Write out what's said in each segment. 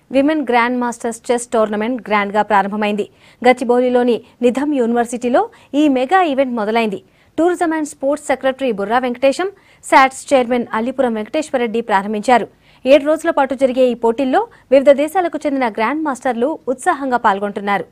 Women grand masters chess tournament grand గా ప్రారంభమైంది గచ్చిబౌలిలోని నిధం యూనివర్సిటీలో ఈ మెగా ఈవెంట్ మొదలైంది tourism and sports secretary Burra Venkatesham SATS chairman Allipuram Venkateswarareddy ప్రారంభించారు ఏడు రోజుల పాటు జరిగే ఈ పోటీల్లో వివిధ దేశాలకు చెందిన గ్రాండ్ మాస్టర్లు ఉత్సాహంగా పాల్గొంటున్నారు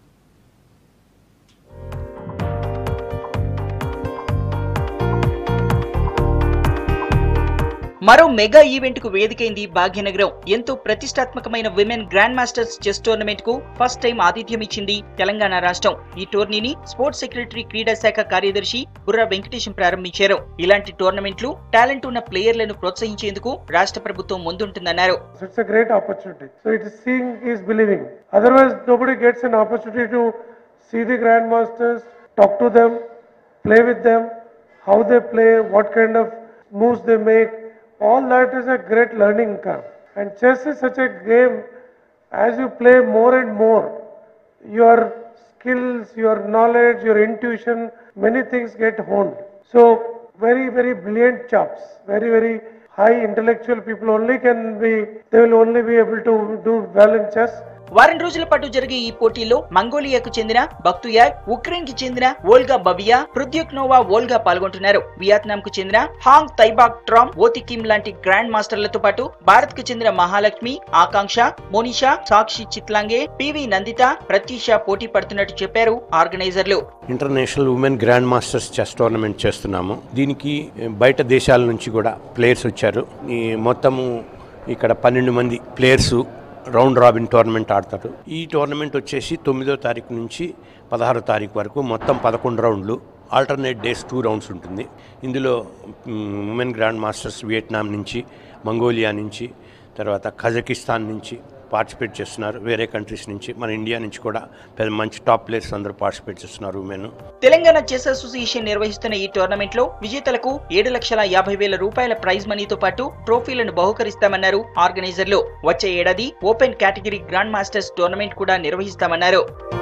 మరో మెగా ఈవెంట్ కు వేదికైంది భాగ్యనగరం ఎంతో ప్రతిష్టాత్మకమైన women grand masters chess tournament కు ఫస్ట్ టైం ఆతిథ్యం ఇచ్చింది తెలంగాణ రాష్ట్రం ఈ టోర్నీని స్పోర్ట్స్ సెక్రటరీ క్రీడా శాఖ కార్యదర్శి బుర్రా వెంకటేశం ప్రారంభించారు ఇలాంటి టోర్నమెంట్లు టాలెంట్ ఉన్న ప్లేయర్లను ప్రోత్సహించేందుకు రాష్ట్ర ప్రభుత్వం ముందుంటుందన్నారు So it's a great opportunity. So it is seeing is believing. Otherwise, nobody gets an opportunity to see the grandmasters, talk to them, play with them, how they play, what kind of moves they make. All that is a great learning curve. And chess is such a game. As you play more and more, your skills, your knowledge, your intuition, many things get honed. So very, very brilliant chops, very, very high intellectual people only can be, they will only be able to do well in chess. వారం రోజుల పాటు జరిగే ఈ పోటీల్లో మంగోలియాకు చెందిన బక్తుయార్ Ukraine కి చెందిన ఓల్గా బబియా పృథ్యుక్నోవా ఓల్గా పాల్గొంటున్నారు వియత్నాం కు చెందిన హాంగ్ తైబాక్ ట్రామ్ ఓతికిమ్ లాంటి గ్రాండ్ మాస్టర్లతో పాటు భారత్ కు చెందిన మహాలక్ష్మి ఆకాంక్ష మోనిషా సాక్షి చిత్లాంగే పివి నందిత ప్రత్యూష పోటీ పడుతున్నట్టు చెప్పారు ఆర్గనైజర్లు international women grand masters chess tournament చేస్తున్నాము దీనికి బయట దేశాల నుంచి కూడా ప్లేయర్స్ వచ్చారు ఈ మొత్తము ఇక్కడ పన్నెండు మంది ప్లేయర్స్ రౌండ్ రాబిన్ టోర్నమెంట్ ఆడతారు ఈ టోర్నమెంట్ వచ్చేసి తొమ్మిదో తారీఖు నుంచి పదహారో తారీఖు వరకు మొత్తం పదకొండు రౌండ్లు ఆల్టర్నేట్ డేస్ టూ రౌండ్స్ ఉంటుంది ఇందులో ఉమెన్ గ్రాండ్ మాస్టర్స్ వియట్నాం నుంచి మంగోలియా నుంచి తర్వాత కజకిస్తాన్ నుంచి పార్టిసిపేట్ చేస్తున్నారు వేరే కంట్రీస్ నుంచి మన ఇండియా నుంచి కూడా పెద్ద మంచి టాప్ ప్లేయర్స్ అందరూ పార్టిసిపేట్ చేస్తున్నారు ఉమెన్ తెలంగాణ చెస్ అసోసియేషన్ నిర్వహిస్తున్న ఈ టోర్నమెంట్ లో విజేతలకు ఏడు లక్షల యాభై వేల రూపాయల ప్రైజ్ మనీతో పాటు ట్రోఫీలను బహుకరిస్తామన్నారు ఆర్గనైజర్లు వచ్చే ఏడాది open category grand masters tournament కూడా నిర్వహిస్తామన్నారు